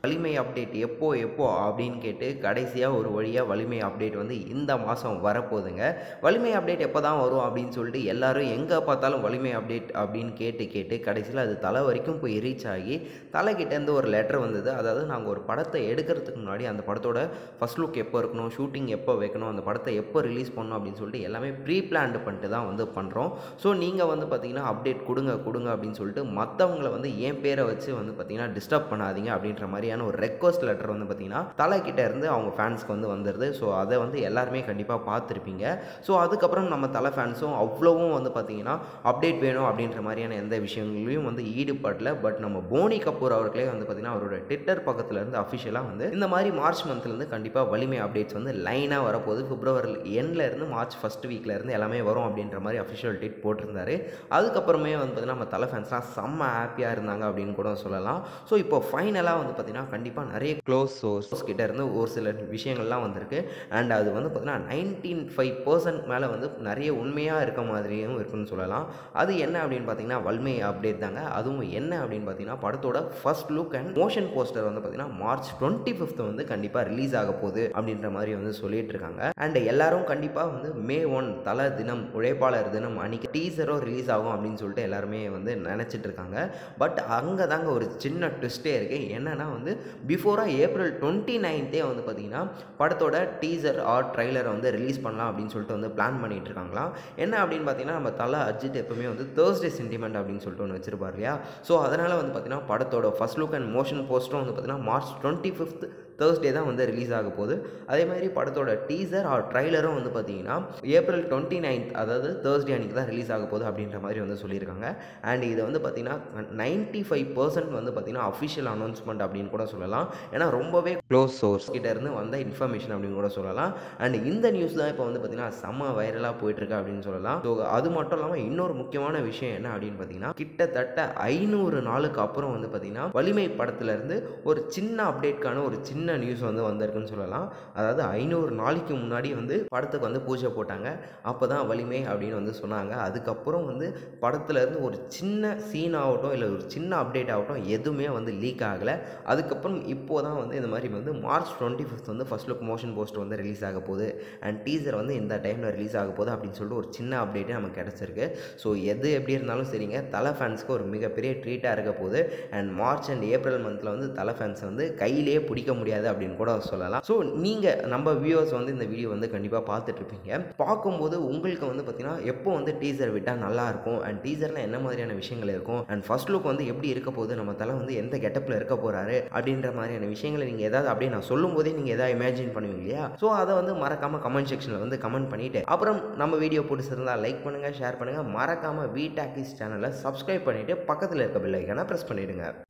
வலிமை அப்டேட் எப்போ எப்போ அப்படின்னு கேட்டு கடைசியாக ஒரு வழியாக வலிமை அப்டேட் வந்து இந்த மாதம் வரப்போகுதுங்க வலிமை அப்டேட் எப்போ தான் வரும் அப்படின்னு சொல்லிட்டு எல்லாரும் எங்கே பார்த்தாலும் வலிமை அப்டேட் அப்படின்னு கேட்டு கேட்டு கடைசியில் அது தலை வரைக்கும் போய் ரீச் ஆகி தலைக்கிட்டேருந்து ஒரு லெட்டர் வந்தது அதாவது நாங்கள் ஒரு படத்தை எடுக்கிறதுக்கு முன்னாடி அந்த படத்தோட ஃபஸ்ட் லுக் எப்போ இருக்கணும் ஷூட்டிங் எப்போ வைக்கணும் அந்த படத்தை எப்போ ரிலீஸ் பண்ணணும் அப்படின்னு சொல்லிட்டு எல்லாமே ப்ரீ பிளான்டு பண்ணிட்டு தான் வந்து பண்ணுறோம் ஸோ நீங்கள் வந்து பார்த்தீங்கன்னா அப்டேட் கொடுங்க கொடுங்க அப்படின்னு சொல்லிட்டு மற்றவங்களை வந்து என் பேரை வச்சு வந்து பார்த்தீங்கன்னா டிஸ்டர்ப் பண்ணாதீங்க அப்படின்ற மாதிரியான ஒரு ரெக்வஸ்ட் லெட்டர் வந்து பார்த்தீங்கன்னா தலைக்கிட்ட இருந்து அவங்க ஃபேன்ஸ்க்கு வந்து வந்துடுது ஸோ அதை வந்து எல்லாருமே கண்டிப்பாக பார்த்துருப்பீங்க ஸோ அதுக்கப்புறம் நம்ம தலை ஃபேன்ஸும் அவ்வளவும் வந்து பார்த்தீங்கன்னா அப்டேட் வேணும் அப்படின்ற மாதிரியான எந்த விஷயங்களையும் வந்து ஈடுபடல பட் நம்ம போனி கபூர் அவர்களே வந்து பார்த்தீங்கன்னா அவரோட ட்விட்டர் பக்கத்துல இருந்து அஃபிஷியலாக வந்து இந்த மாதிரி மார்ச் மந்த்லேருந்து கண்டிப்பாக வலிமை அப்டேட்ஸ் வந்து லைனாக வரப்போகுது பிப்ரவரி எண்ணில் இருந்து மார்ச் ஃபஸ்ட் வீக்ல இருந்து எல்லாமே வரும் அப்படின்ற மாதிரி அஃபிஷியல் ட்வீட் போட்டிருந்தாரு அதுக்கப்புறமே வந்து பார்த்தீங்கன்னா நம்ம தலை ஃபேன்ஸ்லாம் செம்ம ஹாப்பியாக இருந்தாங்க அப்படின்னு கூட சொல்லலாம் ஸோ இப்போ ஃபைனலாக வந்து பார்த்தீங்கன்னா கண்டிப்பாக நிறைய க்ளோஸ் சோர்ஸ் கிட்ட இருந்து ஒரு சில விஷயங்கள்லாம் வந்திருக்கு அண்ட் அது வந்து பார்த்தீங்கன்னா நைன்டீன் ஃபைவ் பர்சன்ட் மேலே வந்து நிறைய உண்மையாக இருக்க மாதிரியும் இருக்குன்னு சொல்லலாம் அது என்ன அப்படின்னு பார்த்தீங்கன்னா வல்மை அப்டேட் தாங்க அதுவும் என்ன அப்படின்னு பார்த்தீங்கன்னா படத்தோட first look and motion poster வந்து பார்த்தீங்கன்னா மார்ச் டுவெண்ட்டி ஃபிஃப்த் வந்து கண்டிப்பாக ரிலீஸ் ஆக போகுது அப்படின்ற மாதிரி வந்து சொல்லிட்டு இருக்காங்க அண்ட் எல்லாரும் கண்டிப்பாக வந்து மே ஒன் தல தினம் உழைப்பாளர் தினம் அன்னைக்கு டீசரோ ரிலீஸ் ஆகும் அப்படின்னு சொல்லிட்டு எல்லாருமே வந்து நினச்சிட்டு இருக்காங்க பட் அங்கே தாங்க ஒரு சின்ன ட்விஸ்டே இருக்குது என்னன்னா வந்து பிஃபோராக ஏப்ரல் டுவெண்ட்டி நைன்த்தே வந்து பார்த்தீங்கன்னா படத்தோட டீசர் ஆர் ட்ரைலரை வந்து ரிலீஸ் பண்ணலாம் அப்படின்னு சொல்லிட்டு வந்து பிளான் பண்ணிட்டு இருக்காங்களாம் என்ன அப்படின்னு பார்த்தீங்கன்னா நம்ம தலை அஜித் எப்பவுமே வந்து தேர்ஸ்டே சென்டிமெண்ட் அப்படின்னு சொல்லிட்டு ஒன்று வச்சிருப்பார் இல்லையா ஸோ அதனால் வந்து பார்த்தீங்கன்னா படத்தோட ஃபர்ஸ்ட் லுக் அண்ட் மோஷன் போஸ்டரும் வந்து பார்த்தீங்கன்னா மார்ச் டுவெண்ட்டி ஃபிஃப்த் தேர்ஸ்டே தான் வந்து ரிலீஸ் ஆக போகுது அதே மாதிரி படத்தோட டீசர் ஆர் ட்ரைலரும் வந்து பார்த்தீங்கன்னா ஏப்ரல் டுவெண்ட்டி நைன்த் அதாவது தேர்ஸ்டே அன்றைக்கி தான் ரிலீஸ் ஆக போகுது அப்படின்ற மாதிரி வந்து சொல்லியிருக்காங்க அண்ட் இது வந்து பார்த்தீங்கன்னா நைன்ட்டி ஃபைவ் பர்சன்ட் வந்து பார்த்தீங்கன்னா அஃபிஷியல் அனௌன்ஸ்மெண்ட் அப்படின்னு கூட சொல்லலாம் ஏன்னா ரொம்பவே க்ளோஸ் சோர்ஸ் கிட்ட இருந்து வந்த இன்ஃபர்மேஷன் அப்படின்னு கூட சொல்லலாம் அண்ட் இந்த நியூஸ் தான் இப்போ வந்து பார்த்தீங்கன்னா செம்ம வைரலாக போயிட்டுருக்கு அப்படின்னு சொல்லலாம் ஸோ அது மட்டும் இல்லாமல் இன்னொரு முக்கியமான விஷயம் என்ன அப்படின்னு பார்த்தீங்கன்னா கிட்டத்தட்ட ஐநூறு நாளுக்கு அப்புறம் வந்து பார்த்தீங்கன்னா வலிமை படத்துலேருந்து ஒரு சின்ன அப்டேட்கான ஒரு சின்ன நியூஸ் வந்து வந்திருக்குன்னு சொல்லலாம் அதாவது ஐநூறு நாளைக்கு முன்னாடி வந்து படத்துக்கு வந்து பூஜை போட்டாங்க அப்போ தான் வலிமை அப்படின்னு வந்து சொன்னாங்க அதுக்கப்புறம் வந்து படத்துலேருந்து ஒரு சின்ன சீன் ஆகட்டும் இல்லை ஒரு சின்ன அப்டேட் ஆகட்டும் எதுவுமே வந்து லீக் ஆகலை அதுக்கப்புறம் இப்போ தான் வந்து இந்த மாதிரி வந்து மார்ச் டுவெண்ட்டி ஃபிஃப்த் வந்து ஃபஸ்ட் லுக் மோஷன் போஸ்ட் வந்து ரிலீஸ் ஆக போகுது அண்ட் டீசர் வந்து இந்த டைமில் ரிலீஸ் ஆக போகுது அப்படின்னு சொல்லிட்டு ஒரு சின்ன அப்டேட்டே நமக்கு கிடச்சிருக்கு ஸோ எது எப்படி இருந்தாலும் சரிங்க தலை ஃபேன்ஸ்க்கு ஒரு மிகப்பெரிய ட்ரீட்டாக இருக்க போகுது அண்ட் மார்ச் அண்ட் ஏப்ரல் மந்தில் வந்து தலை ஃபேன்ஸை வந்து கையிலேயே பிடிக்க முடியாது அப்படின்னு கூட சொல்லலாம் ஸோ நீங்கள் நம்ம வியூவர்ஸ் வந்து இந்த வீடியோ வந்து கண்டிப்பாக பார்த்துட்டு இருப்பீங்க பார்க்கும்போது உங்களுக்கு வந்து பார்த்தீங்கன்னா எப்போ வந்து டீசர் விட்டால் நல்லா இருக்கும் அண்ட் டீசரில் என்ன மாதிரியான விஷயங்கள் இருக்கும் அண்ட் ஃபர்ஸ்ட் லுக் வந்து எப்படி இருக்க போகுது நம்ம தலை வந்து எந்த கெட்டப்பில் இருக்க போகிறாரு அப்படின்ற மாதிரியான விஷயங்களை நீங்கள் ஏதாவது அப்படியே நான் சொல்லும் போதே நீங்கள் எதாவது இமேஜின் பண்ணுவீங்க இல்லையா ஸோ அதை வந்து மறக்காமல் கமெண்ட் செக்ஷனில் வந்து கமெண்ட் பண்ணிவிட்டு அப்புறம் நம்ம வீடியோ பிடிச்சிருந்தா லைக் பண்ணுங்கள் ஷேர் பண்ணுங்கள் மறக்காமல் வி டாக்கிஸ் சேனலை சப்ஸ்கிரைப் பண்ணிவிட்டு பக்கத்தில் இருக்க பெல் ஐக்கானை ப்ரெஸ் பண்ணிவிடுங்க